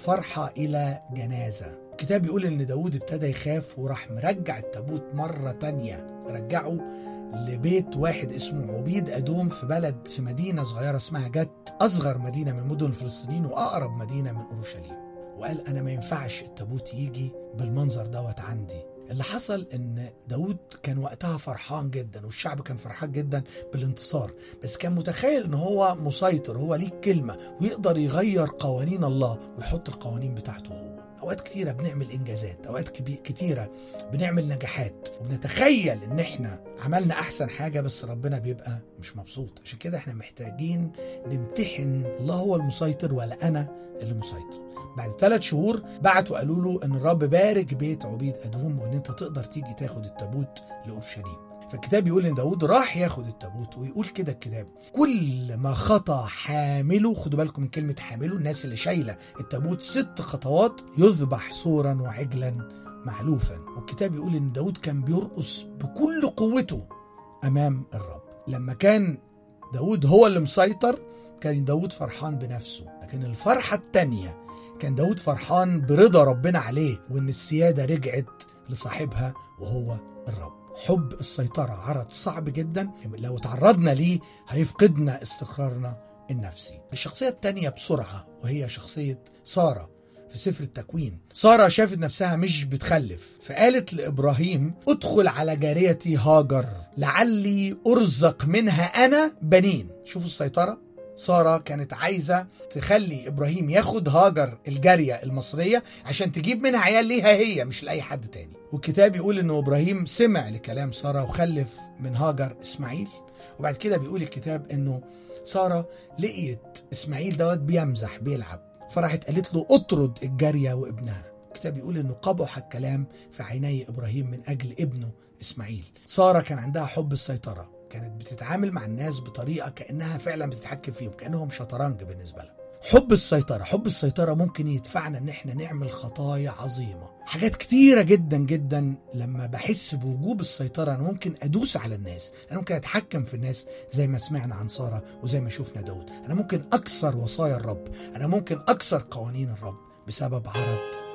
الفرحة إلى جنازة الكتاب بيقول إن داود ابتدى يخاف وراح مرجع التابوت مرة تانية رجعه لبيت واحد اسمه عبيد أدوم في بلد في مدينة صغيرة اسمها جت أصغر مدينة من مدن الفلسطينيين وأقرب مدينة من أورشليم وقال أنا ما ينفعش التابوت يجي بالمنظر دوت عندي اللي حصل ان داود كان وقتها فرحان جدا والشعب كان فرحان جدا بالانتصار بس كان متخيل ان هو مسيطر هو ليه كلمة ويقدر يغير قوانين الله ويحط القوانين بتاعته هو اوقات كتيرة بنعمل انجازات اوقات كبي- كتيرة بنعمل نجاحات وبنتخيل ان احنا عملنا احسن حاجة بس ربنا بيبقى مش مبسوط عشان كده احنا محتاجين نمتحن الله هو المسيطر ولا انا اللي مسيطر بعد ثلاث شهور بعتوا قالوا له ان الرب بارك بيت عبيد ادوم وان انت تقدر تيجي تاخد التابوت لاورشليم فالكتاب يقول ان داود راح ياخد التابوت ويقول كده الكتاب كل ما خطى حامله خدوا بالكم من كلمه حامله الناس اللي شايله التابوت ست خطوات يذبح صورا وعجلا معلوفا والكتاب يقول ان داود كان بيرقص بكل قوته امام الرب لما كان داود هو اللي مسيطر كان داود فرحان بنفسه لكن الفرحة التانية كان داود فرحان برضا ربنا عليه وان السيادة رجعت لصاحبها وهو الرب حب السيطرة عرض صعب جدا لو تعرضنا ليه هيفقدنا استقرارنا النفسي الشخصية التانية بسرعة وهي شخصية سارة في سفر التكوين سارة شافت نفسها مش بتخلف فقالت لإبراهيم ادخل على جاريتي هاجر لعلي أرزق منها أنا بنين شوفوا السيطرة سارة كانت عايزة تخلي إبراهيم ياخد هاجر الجارية المصرية عشان تجيب منها عيال ليها هي مش لأي حد تاني والكتاب يقول إنه إبراهيم سمع لكلام سارة وخلف من هاجر إسماعيل وبعد كده بيقول الكتاب إنه سارة لقيت إسماعيل دوت بيمزح بيلعب فراحت قالت له اطرد الجارية وابنها الكتاب يقول إنه قبح الكلام في عيني إبراهيم من أجل ابنه إسماعيل سارة كان عندها حب السيطرة كانت بتتعامل مع الناس بطريقة كأنها فعلا بتتحكم فيهم كأنهم شطرنج بالنسبة لها حب السيطرة حب السيطرة ممكن يدفعنا ان احنا نعمل خطايا عظيمة حاجات كتيرة جدا جدا لما بحس بوجوب السيطرة انا ممكن ادوس على الناس انا ممكن اتحكم في الناس زي ما سمعنا عن سارة وزي ما شفنا داود انا ممكن اكسر وصايا الرب انا ممكن اكسر قوانين الرب بسبب عرض